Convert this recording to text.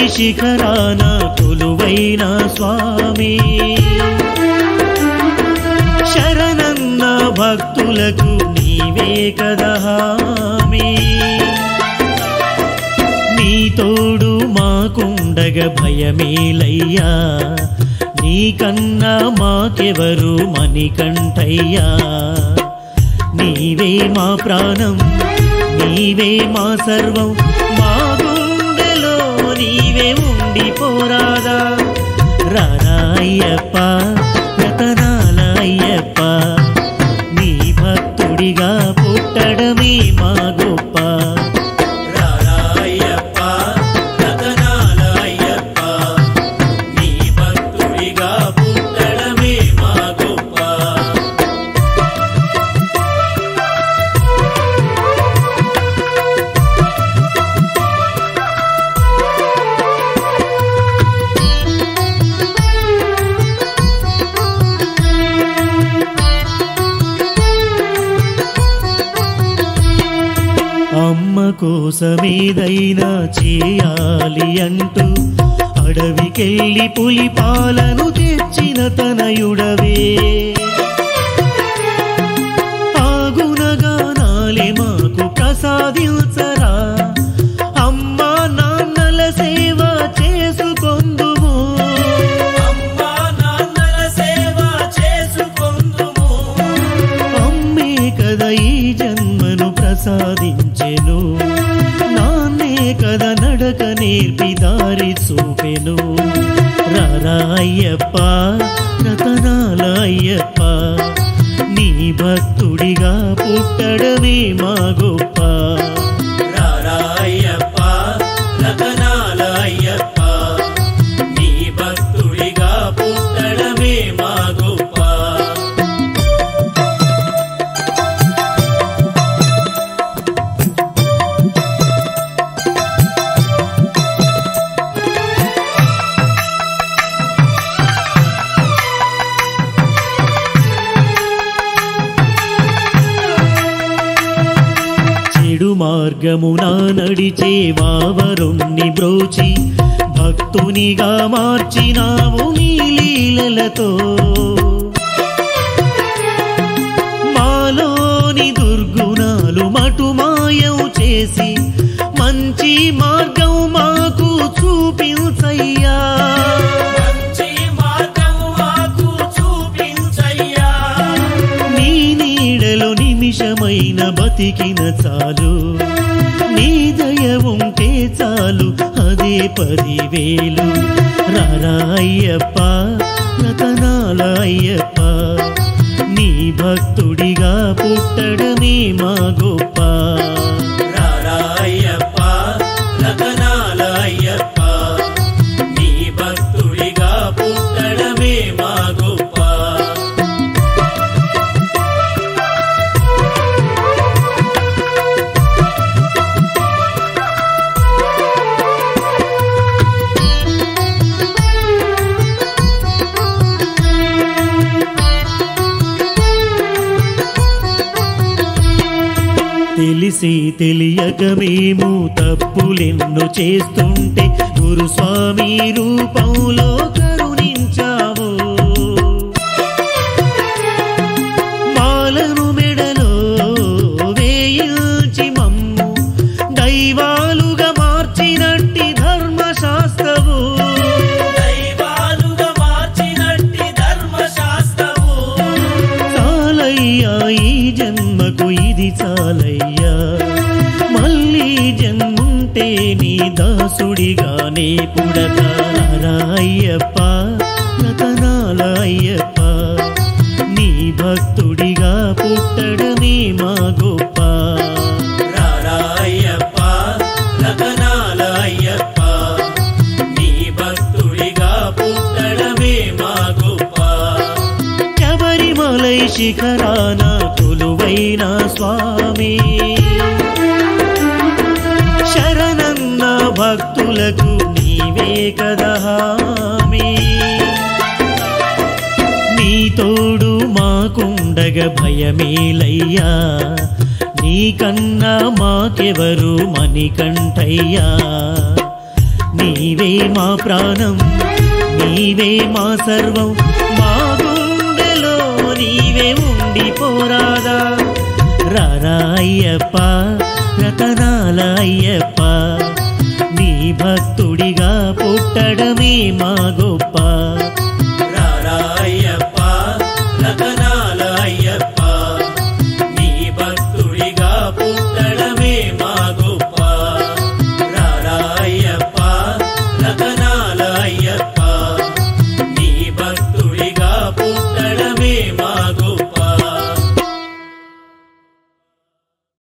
శిఖరాన కొలువైన స్వామి శరణన్న భక్తులకు నీవే కదా హామీ నీ తోడు మాకుండగ భయమేలయ్యా నీకన్నా మాకెవరు మణికంఠయ్యా నీవే మా ప్రాణం నీవే మా సర్వం మా గుండెలో నీవే ఉండిపోరాదా రారా అయ్యప్ప రతనాల అయ్యప్ప నీ భక్తుడిగా పుట్టడమే మా గొప్ప రారా అయ్యప్ప రతనాల అయ్యప్ప నీ భక్తుడిగా పుట్టడమే మా గొప్ప అమ్మ కోసమేదైనా చేయాలి అంటూ అడవికెళ్ళి పులి పాలను తెచ్చిన తనయుడవే ఆగునగానాలే మాకు ప్రసాదించరా అమ్మా నాన్నల సేవ చేసుకొందుము అమ్మా నాన్నల సేవ చేసుకొందుము అమ్మే కదా ఈ జన్మను ప్రసాదించెను నాన్నే కదా నడక నేర్పి దారి చూపెను రారా అయ్యప్ప రతనాల అయ్యప్ప నీ భక్తుడిగా పుట్టడమే మా గొప్ప రారా అయ్యప్ప రతనాల అయ్యప్ప నీ భక్తుడిగా పుట్టడమే మా గొప్ప చెడు మార్గమున నడిచే వావరుణ్ణి బ్రోచి భక్తునిగా మార్చినావు నీ లీలలతో మాలోని దుర్గుణాలు మటుమాయం చేసి మంచి మార్గం మాకు చూపించయ్యా మంచి మార్గం మాకు చూపించయ్యా నీ నీడలో నిమిషమైన బతికిన చాలు నీ దయ ఉంటే చాలు అదే పదివేలు రారా అయ్యప్ప రతనాల అయ్యప్ప నీ భక్తుడిగా పుట్టడమే మా గొప్ప రారా అయ్యప్ప రతనాల అయ్యప్ప నీ భక్తుడిగా పుట్టడమే మా గొప్ప తెలిసి తెలియక మేము తప్పులెన్నో చేస్తుంటే గురుస్వామి రూపంలో కరుణించావు మాలను మెడలో వేయించి మమ్ము దైవాలుగా మార్చినట్టి ధర్మశాస్త్రవు దైవాలుగా మార్చినట్టి ధర్మశాస్త్రవు చాలయ్యా ఈ జన్మకు ఇది చాలయ్యా మళ్ళీ జన్ముంటే నీ దాసుడిగానే పుడతారా అయ్యప్ప రతనాల అయ్యప్ప నీ భక్తుడిగా పుట్టడమే మా గొప్ప రారా అయ్యప్ప రతనాల అయ్యప్ప నీ భక్తుడిగా పుట్టడమే మా గొప్ప శబరిమలై శిఖరాన కొలువైన స్వామి శరణన్న భక్తులకు నీవే కదా హామీ నీ తోడు మాకుండగ భయమేలయ్యా నీకన్నా మాకెవరు మణికంఠయ్యా నీవే మా ప్రాణం నీవే మా సర్వం మా గుండెలో నీవే ఉండిపోరాదా రారా అయ్యప్ప రతనాల అయ్యప్ప నీ భక్తుడిగా పుట్టడమే మా గొప్ప